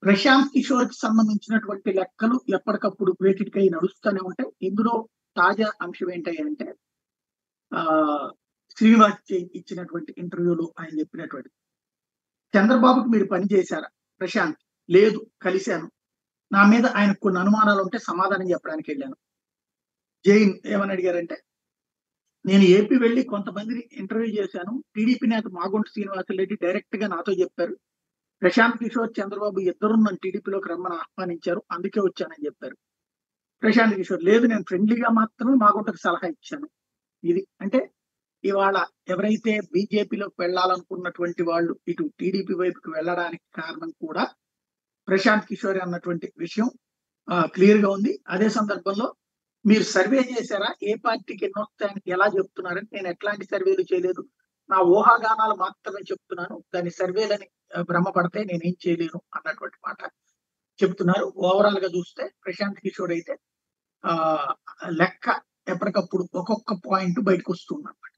ప్రశాంత్ కిషోర్ కి సంబంధించినటువంటి లెక్కలు ఎప్పటికప్పుడు వేటికై నడుస్తూనే ఉంటాయి ఇందులో తాజా అంశం ఏంటంటే ఆ శ్రీనివాస్ చే- ఇచ్చినటువంటి ఇంటర్వ్యూలో ఆయన చెప్పినటువంటి చంద్రబాబుకి మీరు పని చేశారా ప్రశాంత్ లేదు కలిశాను నా మీద ఆయనకు కొన్ని అనుమానాలు ఉంటే సమాధానం చెప్పడానికి వెళ్ళాను జైన్ ఏమని అడిగారంటే నేను ఏపీ వెళ్ళి కొంతమందిని ఇంటర్వ్యూ చేశాను టీడీపీ నేత మాగుంట శ్రీనివాసరెడ్డి డైరెక్ట్ గా నాతో చెప్పారు ప్రశాంత్ కిషోర్ చంద్రబాబు ఇద్దరు నన్ను టీడీపీలోకి రమ్మని ఆహ్వానించారు అందుకే వచ్చానని చెప్పారు ప్రశాంత్ కిషోర్ లేదు నేను ఫ్రెండ్లీగా మాత్రమే మాగుంటకు సలహా ఇచ్చాను ఇది అంటే ఇవాళ ఎవరైతే బీజేపీలోకి వెళ్ళాలనుకున్నటువంటి వాళ్ళు ఇటు టీడీపీ వైపుకి వెళ్ళడానికి కారణం కూడా ప్రశాంత్ కిషోర్ అన్నటువంటి విషయం క్లియర్ గా ఉంది అదే సందర్భంలో మీరు సర్వే చేశారా ఏ పార్టీకి ఎన్ని వస్తాయని ఎలా చెప్తున్నారని నేను ఎట్లాంటి సర్వేలు చేయలేదు నా ఊహాగానాలు మాత్రమే చెప్తున్నాను దాని సర్వేలని ఆ, భ్రమపడితే నేనేం చేయలేను అన్నటువంటి మాట చెప్తున్నారు ఓవరాల్ గా చూస్తే ప్రశాంత్ కిషోర్ అయితే ఆ లెక్క ఎప్పటికప్పుడు ఒక్కొక్క పాయింట్ బయటకు వస్తుంది